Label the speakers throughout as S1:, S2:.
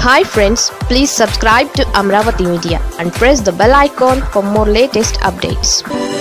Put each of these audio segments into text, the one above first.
S1: hi friends please subscribe to Amaravati media and press the bell icon for more latest updates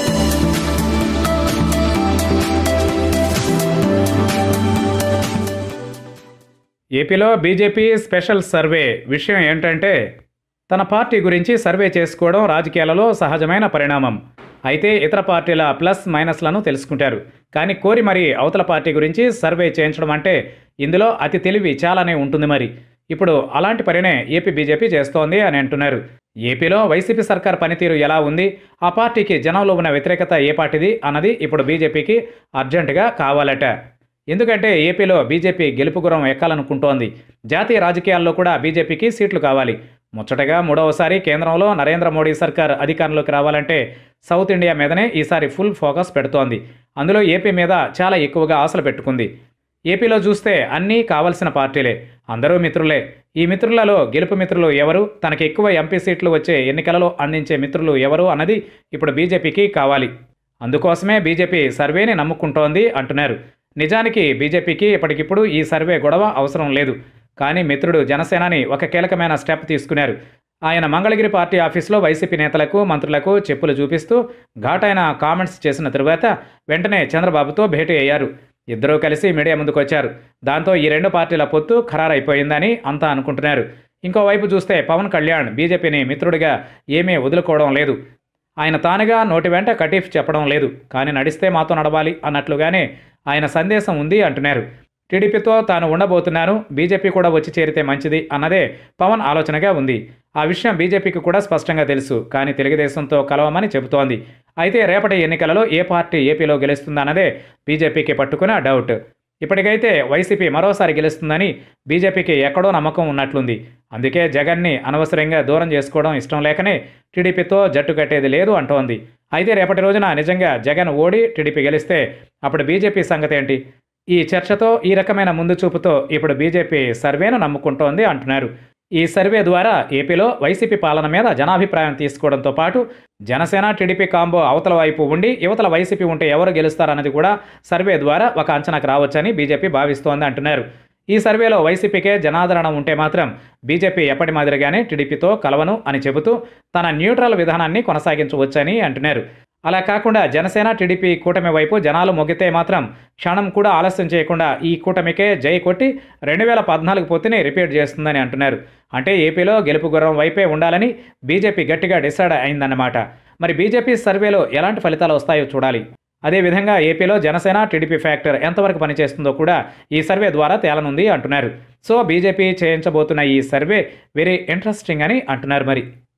S2: ఏపీలో BJP special survey విషయం ఏంటంటే తన party గురించి survey చేసుకోవడం రాజకీయాలలో సహజమైన పరిణామం అయితే ఇతర పార్టీల ప్లస్ మైనస్లను తెలుసుకుంటారు కానీ కోరి మరి అవతల పార్టీ గురించి సర్వే చేయించడం అంటే ఇందులో అతి తెలివి చాలానే ఉంటుంది మరి ఇప్పుడు అలాంటి పనినే ఏపీ బీజేపీ చేస్తోంది అని అంటున్నారు ఏపీలో వైసీపీ సర్కార్ పనితీరు ఎలా ఉంది ఆ పార్టీకి జనంలో ఉన్న వ్యతిరేకత ఏ పార్టీది అన్నది ఇప్పుడు బీజేపీకి అర్జెంటుగా కావాలట ఎందుకంటే ఏపీలో బీజేపీ గెలుపు గురం ఎక్కాలనుకుంటోంది జాతీయ రాజకీయాల్లో కూడా బీజేపీకి సీట్లు కావాలి ముచ్చటగా మూడవసారి కేంద్రంలో నరేంద్ర మోడీ సర్కార్ అధికారంలోకి రావాలంటే సౌత్ ఇండియా మీదనే ఈసారి ఫుల్ ఫోకస్ పెడుతోంది అందులో ఏపీ మీద చాలా ఎక్కువగా ఆశలు పెట్టుకుంది ఏపీలో చూస్తే అన్నీ కావలసిన పార్టీలే అందరూ మిత్రులే ఈ మిత్రులలో గెలుపు మిత్రులు ఎవరు తనకి ఎక్కువ ఎంపీ సీట్లు వచ్చే ఎన్నికలలో అందించే మిత్రులు ఎవరు అన్నది ఇప్పుడు బీజేపీకి కావాలి అందుకోసమే బీజేపీ సర్వేని నమ్ముకుంటోంది అంటున్నారు నిజానికి బీజేపీకి ఇప్పటికిప్పుడు ఈ సర్వే గొడవ అవసరం లేదు కానీ మిత్రుడు జనసేనాని ఒక కీలకమైన స్టెప్ తీసుకున్నారు ఆయన మంగళగిరి పార్టీ ఆఫీసులో వైసీపీ నేతలకు మంత్రులకు చెప్పులు చూపిస్తూ ఘాటైన కామెంట్స్ చేసిన తరువాత వెంటనే చంద్రబాబుతో భేటీ అయ్యారు ఇద్దరూ కలిసి మీడియా ముందుకు వచ్చారు దాంతో ఈ రెండు పార్టీల పొత్తు ఖరారైపోయిందని అంతా అనుకుంటున్నారు ఇంకోవైపు చూస్తే పవన్ కళ్యాణ్ బీజేపీని మిత్రుడిగా ఏమీ వదులుకోవడం లేదు ఆయన తానుగా నోటి వెంట కటీఫ్ చెప్పడం లేదు కానీ నడిస్తే మాతో నడవాలి అన్నట్లుగానే ఆయన సందేశం ఉంది అంటున్నారు టీడీపీతో తాను ఉండబోతున్నాను బీజేపీ కూడా వచ్చి చేరితే మంచిది అన్నదే పవన్ ఆలోచనగా ఉంది ఆ విషయం బీజేపీకి కూడా స్పష్టంగా తెలుసు కానీ తెలుగుదేశంతో కలవమని చెబుతోంది అయితే రేపటి ఎన్నికలలో ఏ పార్టీ ఏపీలో గెలుస్తుందన్నదే బీజేపీకి పట్టుకున్న డౌట్ ఇప్పటికైతే వైసీపీ మరోసారి గెలుస్తుందని బీజేపీకి ఎక్కడో నమ్మకం ఉన్నట్లుంది అందుకే జగన్ని అనవసరంగా దూరం చేసుకోవడం ఇష్టం లేకనే టీడీపీతో జట్టు కట్టేది లేదు అంటోంది అయితే రేపటి రోజున నిజంగా జగన్ ఓడి టీడీపీ గెలిస్తే అప్పుడు బీజేపీ సంగతి ఏంటి ఈ చర్చతో ఈ రకమైన ముందు చూపుతో ఇప్పుడు బీజేపీ సర్వేను నమ్ముకుంటోంది అంటున్నారు ఈ సర్వే ద్వారా ఏపీలో వైసీపీ పాలన మీద జనాభిప్రాయం తీసుకోవడంతో పాటు జనసేన టీడీపీ కాంబో అవతల వైపు ఉండి యువతల వైసీపీ ఉంటే ఎవరు గెలుస్తారన్నది కూడా సర్వే ద్వారా ఒక అంచనాకు రావచ్చని బీజేపీ భావిస్తోంది అంటున్నారు ఈ సర్వేలో వైసీపీకే జనాదరణ ఉంటే మాత్రం బీజేపీ ఎప్పటి మాదిరిగానే టీడీపీతో కలవను అని చెబుతూ తన న్యూట్రల్ విధానాన్ని కొనసాగించవచ్చని అంటున్నారు అలా కాకుండా జనసేన టీడీపీ కూటమి వైపు జనాలు మొగ్గితే మాత్రం క్షణం కూడా ఆలస్యం చేయకుండా ఈ కూటమికే జై కొట్టి రెండు వేల పద్నాలుగు పొత్తిని రిపీట్ చేస్తుందని అంటున్నారు అంటే ఏపీలో గెలుపు గుర్రం వైపే ఉండాలని బీజేపీ గట్టిగా డిసైడ్ అయిందన్నమాట మరి బీజేపీ సర్వేలో ఎలాంటి ఫలితాలు వస్తాయో చూడాలి అదేవిధంగా ఏపీలో జనసేన టీడీపీ ఫ్యాక్టర్ ఎంతవరకు పనిచేస్తుందో కూడా ఈ సర్వే ద్వారా తేలనుంది అంటున్నారు సో బీజేపీ చేయించబోతున్న ఈ సర్వే వెరీ ఇంట్రెస్టింగ్ అని అంటున్నారు మరి